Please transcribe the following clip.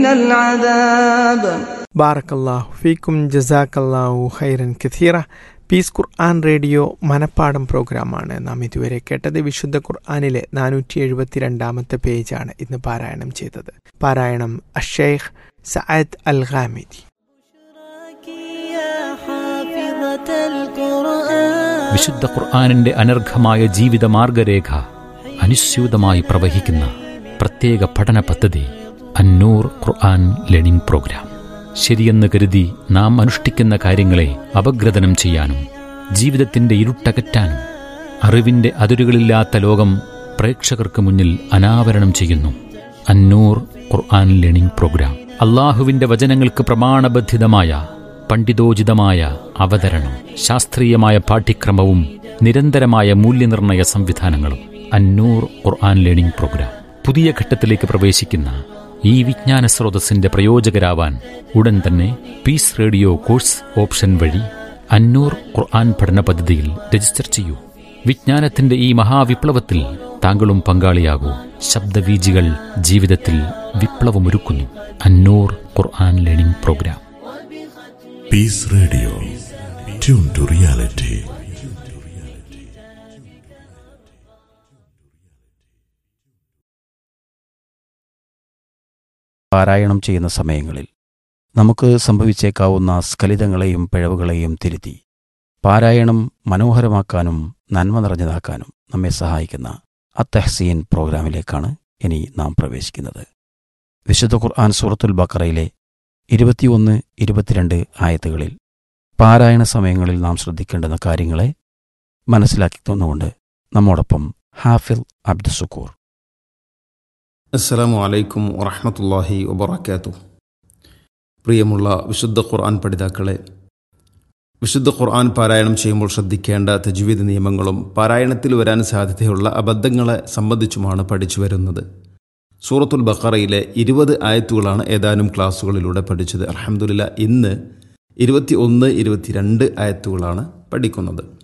العذاب ബാറക്കല്ലാഹു ഫീക്കും ജസാക്കല്ലാഹു ഖൈറൻ കഥീറ പീസ് ഖുർആൻ റേഡിയോ മനപ്പാടം പ്രോഗ്രാമാണ് നാം ഇതുവരെ കേട്ടത് വിശുദ്ധ ഖുർആാനിലെ നാനൂറ്റി എഴുപത്തിരണ്ടാമത്തെ പേജാണ് ഇന്ന് പാരായണം ചെയ്തത് പാരായണം അഷേഖ് സഅദ് അൽ ഖാമിദി വിശുദ്ധ ഖുർആാനിന്റെ അനർഘമായ ജീവിത മാർഗരേഖ അനുസ്യൂതമായി പ്രവഹിക്കുന്ന പ്രത്യേക പഠന പദ്ധതി അന്നൂർ ഖുർആൻ ലേണിംഗ് പ്രോഗ്രാം ശരിയെന്ന് കരുതി നാം അനുഷ്ഠിക്കുന്ന കാര്യങ്ങളെ അപഗ്രഥനം ചെയ്യാനും ജീവിതത്തിന്റെ ഇരുട്ടകറ്റാനും അറിവിന്റെ അതിരുകളില്ലാത്ത ലോകം പ്രേക്ഷകർക്ക് മുന്നിൽ അനാവരണം ചെയ്യുന്നു അന്നൂർ ഖുർആൻ ലേണിംഗ് പ്രോഗ്രാം അള്ളാഹുവിന്റെ വചനങ്ങൾക്ക് പ്രമാണബദ്ധിതമായ പണ്ഡിതോചിതമായ അവതരണം ശാസ്ത്രീയമായ പാഠ്യക്രമവും നിരന്തരമായ മൂല്യനിർണയ സംവിധാനങ്ങളും അന്നൂർ ഖുർആൻ ലേണിംഗ് പ്രോഗ്രാം പുതിയ ഘട്ടത്തിലേക്ക് പ്രവേശിക്കുന്ന ഈ വിജ്ഞാന സ്രോതസ്സിന്റെ പ്രയോജകരാവാൻ ഉടൻ തന്നെ പീസ് റേഡിയോ കോഴ്സ് ഓപ്ഷൻ വഴി അന്നൂർ ഖുർആൻ പഠന പദ്ധതിയിൽ രജിസ്റ്റർ ചെയ്യൂ വിജ്ഞാനത്തിന്റെ ഈ മഹാവിപ്ലവത്തിൽ താങ്കളും പങ്കാളിയാകൂ ശബ്ദവീജികൾ ജീവിതത്തിൽ വിപ്ലവമൊരുക്കുന്നു Annoor Quran learning programme Peace Radio. Tune to reality. പാരായണം ചെയ്യുന്ന സമയങ്ങളിൽ നമുക്ക് സംഭവിച്ചേക്കാവുന്ന സ്ഖലിതങ്ങളെയും പിഴവുകളെയും തിരുത്തി പാരായണം മനോഹരമാക്കാനും നന്മ നിറഞ്ഞതാക്കാനും നമ്മെ സഹായിക്കുന്ന അത്തഹസീൻ പ്രോഗ്രാമിലേക്കാണ് ഇനി നാം പ്രവേശിക്കുന്നത് വിശുദ്ധ ഖുർആൻ സൂറത്തുൽ ബക്കറയിലെ ഇരുപത്തിയൊന്ന് ഇരുപത്തിരണ്ട് ആയത്തുകളിൽ പാരായണ സമയങ്ങളിൽ നാം ശ്രദ്ധിക്കേണ്ടുന്ന കാര്യങ്ങളെ മനസ്സിലാക്കി തന്നുകൊണ്ട് നമ്മോടൊപ്പം ഹാഫിൽ അബ്ദുസുക്കൂർ അസ്സലാമു അലൈക്കും വറഹമത്തല്ലാഹി വബർക്കാത്തു പ്രിയമുള്ള വിശുദ്ധ ഖുർആൻ പഠിതാക്കളെ വിശുദ്ധ ഖുർആൻ പാരായണം ചെയ്യുമ്പോൾ ശ്രദ്ധിക്കേണ്ട തജ്വീദ് നിയമങ്ങളും പാരായണത്തിൽ വരാൻ സാധ്യതയുള്ള അബദ്ധങ്ങളെ സംബന്ധിച്ചുമാണ് പഠിച്ചു വരുന്നത് സൂറത്തുൽ ബഖറയിലെ ഇരുപത് ആയത്തുകളാണ് ഏതാനും ക്ലാസ്സുകളിലൂടെ പഠിച്ചത് അലഹമുല്ല ഇന്ന് ഇരുപത്തി ഒന്ന് ഇരുപത്തിരണ്ട് ആയത്തുകളാണ് പഠിക്കുന്നത്